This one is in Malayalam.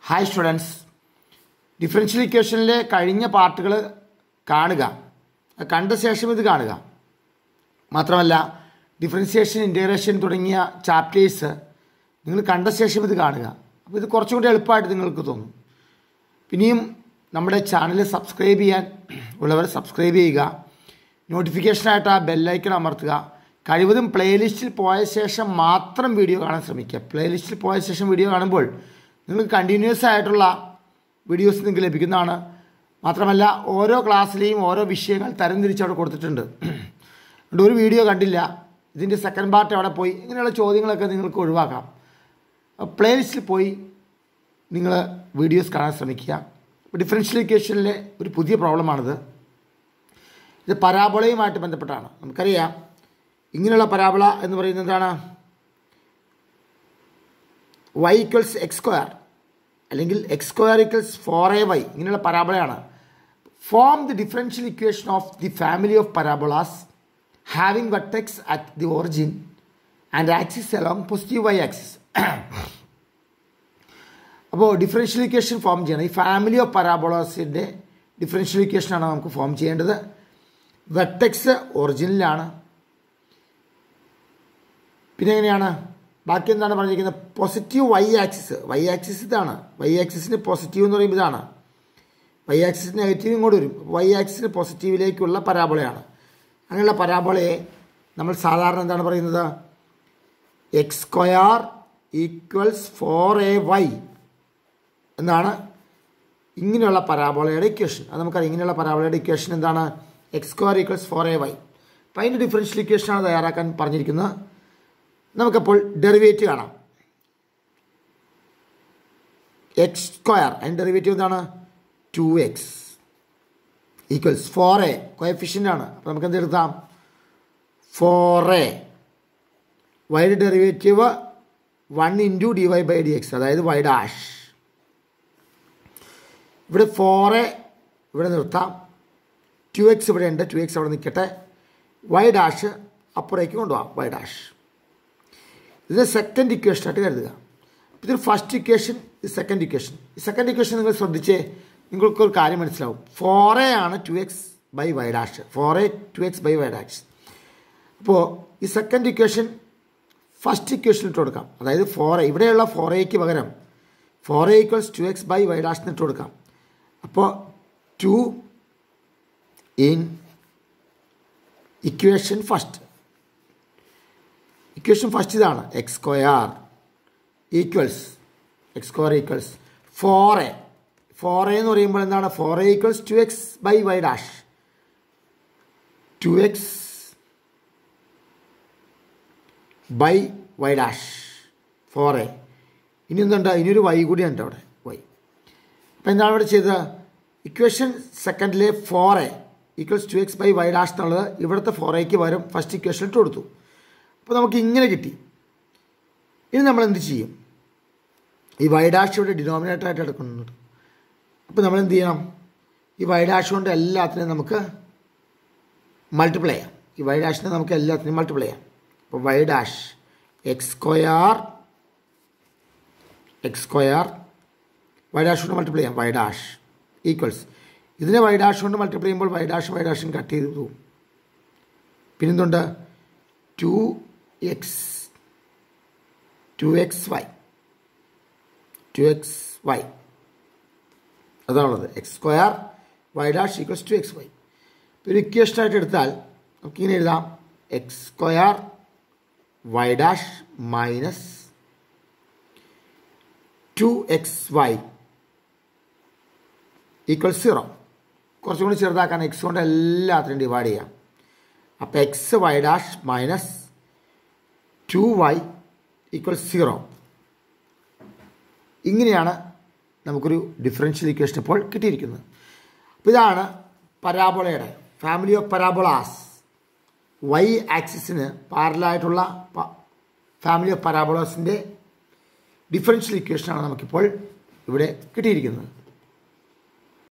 ഹായ് സ്റ്റുഡൻസ് ഡിഫറൻഷ്യൽ ഇക്വേഷനിലെ കഴിഞ്ഞ പാർട്ടുകൾ കാണുക അത് കണ്ട ശേഷം ഇത് കാണുക മാത്രമല്ല ഡിഫറൻസിയേഷൻ ഇൻറ്റഗ്രേഷൻ തുടങ്ങിയ ചാപ്റ്റേഴ്സ് നിങ്ങൾ കണ്ട ശേഷം ഇത് കാണുക അപ്പോൾ ഇത് കുറച്ചും കൂടി എളുപ്പമായിട്ട് നിങ്ങൾക്ക് തോന്നും പിന്നെയും നമ്മുടെ ചാനൽ സബ്സ്ക്രൈബ് ചെയ്യാൻ ഉള്ളവർ സബ്സ്ക്രൈബ് ചെയ്യുക നോട്ടിഫിക്കേഷനായിട്ട് ആ ബെല്ലൈക്കൺ അമർത്തുക കഴിവതും പ്ലേലിസ്റ്റിൽ പോയ ശേഷം മാത്രം വീഡിയോ കാണാൻ ശ്രമിക്കുക പ്ലേലിസ്റ്റിൽ പോയ ശേഷം വീഡിയോ കാണുമ്പോൾ നിങ്ങൾക്ക് കണ്ടിന്യൂസ് ആയിട്ടുള്ള വീഡിയോസ് നിങ്ങൾക്ക് ലഭിക്കുന്നതാണ് മാത്രമല്ല ഓരോ ക്ലാസ്സിലെയും ഓരോ വിഷയങ്ങൾ തരംതിരിച്ച് അവിടെ കൊടുത്തിട്ടുണ്ട് അതുകൊണ്ട് ഒരു വീഡിയോ കണ്ടില്ല ഇതിൻ്റെ സെക്കൻഡ് പാർട്ട് അവിടെ പോയി ഇങ്ങനെയുള്ള ചോദ്യങ്ങളൊക്കെ നിങ്ങൾക്ക് ഒഴിവാക്കാം പ്ലേലിസ്റ്റിൽ പോയി നിങ്ങൾ വീഡിയോസ് കാണാൻ ശ്രമിക്കുക ഡിഫറൻഷ്യൽ ഇക്വേഷനിലെ ഒരു പുതിയ പ്രോബ്ലമാണിത് ഇത് പരാബോളയുമായിട്ട് ബന്ധപ്പെട്ടാണ് നമുക്കറിയാം ഇങ്ങനെയുള്ള പരാബോള എന്ന് പറയുന്നത് എന്താണ് വൈ ഈക്വൽസ് എക്സ് സ്ക്വയർ അല്ലെങ്കിൽ x square equals four a y ഇങ്ങനെയുള്ള പരാബോളയാണ് form the differential equation of the family of parabolas having vertex at the origin and axis along positive y axis അപ്പോൾ ഡിഫറൻഷ്യൽ ഇക്വേഷൻ ഫോം ചെയ്യണം ഈ ഫാമിലി ഓഫ് പരാബോളാസിൻ്റെ ഡിഫറൻഷ്യൽ ഇക്വേഷനാണ് നമുക്ക് ഫോം ചെയ്യേണ്ടത് വെട്ടെക്സ് ഒറിജിനലാണ് പിന്നെ എങ്ങനെയാണ് ബാക്കി എന്താണ് പറഞ്ഞിരിക്കുന്നത് positive y axis y axis ഇതാണ് വൈ ആക്സിസിന് പോസിറ്റീവ് എന്ന് പറയുമ്പോൾ ഇതാണ് വൈ ആക്സിസ് നെഗറ്റീവ് ഇങ്ങോട്ട് വരും വൈ ആക്സിന് പോസിറ്റീവിലേക്കുള്ള പരാബോളയാണ് അങ്ങനെയുള്ള പരാബോളയെ നമ്മൾ സാധാരണ എന്താണ് പറയുന്നത് x square equals four a y എന്നാണ് ഇങ്ങനെയുള്ള പരാബോളയുടെ ഇക്വേഷൻ അത് നമുക്കറിയാം ഇങ്ങനെയുള്ള പരാബോളയുടെ ഇക്വേഷൻ എന്താണ് x square equals four a y അപ്പോൾ അതിൻ്റെ ഡിഫറൻഷ്യൽ ഇക്വേഷനാണ് തയ്യാറാക്കാൻ പറഞ്ഞിരിക്കുന്നത് നമുക്കപ്പോൾ ഡെറിവേറ്റീവ് കാണാം എക്സ് സ്ക്വയർ അതിൻ്റെ ഡെറിവേറ്റീവ് എന്താണ് two x equals four a coefficient ആണ് അപ്പോൾ നമുക്ക് എന്ത് എഴുതാം ഫോർ എ വൈഡ് derivative one into d y by d x അതായത് വൈ ഡാഷ് ഇവിടെ ഫോർ എ ഇവിടെ നിർത്താം ടു എക്സ് ഇവിടെ ഉണ്ട് ടു എക്സ് അവിടെ നിൽക്കട്ടെ വൈ ഡാഷ് അപ്പുറേക്ക് കൊണ്ടുപോകാം വൈ ഡാഷ് ഇതിന് സെക്കൻഡ് ഇക്വേഷനായിട്ട് കരുതുക ഇതൊരു ഫസ്റ്റ് ഇക്വേഷൻ ഇത് സെക്കൻഡ് ഇക്വേഷൻ ഈ സെക്കൻഡ് ഇക്വേഷൻ നിങ്ങൾ ശ്രദ്ധിച്ചേ നിങ്ങൾക്ക് ഒരു കാര്യം മനസ്സിലാവും ഫോർ എ ആണ് two x by y dash four a two x by y dash അപ്പോൾ ഈ സെക്കൻഡ് ഇക്വേഷൻ ഫസ്റ്റ് ഇക്വേഷൻ ഇട്ട് കൊടുക്കാം അതായത് ഫോർ എ ഇവിടെയുള്ള ഫോർ എക്ക് പകരം four a equals two x by y dash ഇട്ട് കൊടുക്കാം അപ്പോൾ two in equation first equation first ഇതാണ് x square equals x square equals four a four a എന്ന് പറയുമ്പോൾ എന്താണ് four a equals two x by y dash two x by y dash four a ഇനി എന്തുണ്ട് ഇനിയൊരു വൈ കൂടിയുണ്ട് അവിടെ വൈ അപ്പോൾ എന്താണ് ഇവിടെ ചെയ്തത് ഇക്വേഷൻ സെക്കൻഡിലെ four a equals two x by y dash എന്നുള്ളത് ഇവിടുത്തെ ഫോർ എക്ക് പകരം ഫസ്റ്റ് ഇക്വേഷൻ ഇട്ട് കൊടുത്തു അപ്പോൾ നമുക്ക് ഇങ്ങനെ കിട്ടി ഇനി നമ്മൾ എന്ത് ചെയ്യും ഈ വൈ ഡാഷ് ഇവിടെ ഡിനോമിനേറ്ററായിട്ട് എടുക്കുന്നുണ്ട് അപ്പോൾ നമ്മൾ എന്ത് ചെയ്യണം ഈ വൈ ഡാഷ് കൊണ്ട് എല്ലാത്തിനെയും നമുക്ക് മൾട്ടിപ്ലൈ ചെയ്യാം ഈ വൈ ഡാഷിനെ നമുക്ക് എല്ലാത്തിനെയും മൾട്ടിപ്ലൈ ചെയ്യാം അപ്പോൾ y dash x square x square y dash കൊണ്ട് മൾട്ടിപ്ലൈ ചെയ്യാം വൈ ഡാഷ് ഈക്വൽസ് ഇതിനെ വൈ ഡാഷ് കൊണ്ട് മൾട്ടിപ്ലൈ ചെയ്യുമ്പോൾ വൈ ഡാഷ് വൈ ഡാഷും കട്ട് ചെയ്ത് പോകും പിന്നെന്തുണ്ട് two x two x y two x y അതാണുള്ളത് x square y dash equals two x y ഒരു ഇക്വേഷനായിട്ട് എടുത്താൽ നമുക്കിങ്ങനെ എഴുതാം x square y dash minus two x y equal zero കുറച്ചും കൂടി ചെറുതാക്കാൻ എക്സ് കൊണ്ട് എല്ലാത്തിനും ഡിവൈഡ് ചെയ്യാം അപ്പോൾ x y dash minus two y equal zero ഇങ്ങനെയാണ് നമുക്കൊരു ഡിഫറൻഷ്യൽ ഇക്വേഷൻ ഇപ്പോൾ കിട്ടിയിരിക്കുന്നത് അപ്പോൾ ഇതാണ് പരാബോളയുടെ ഫാമിലി ഓഫ് പരാബോളാസ് വൈ ആക്സിസിന് പാരലായിട്ടുള്ള ഫാമിലി ഓഫ് പരാബോളാസിൻ്റെ ഡിഫറൻഷ്യൽ ഇക്വേഷനാണ് നമുക്കിപ്പോൾ ഇവിടെ കിട്ടിയിരിക്കുന്നത്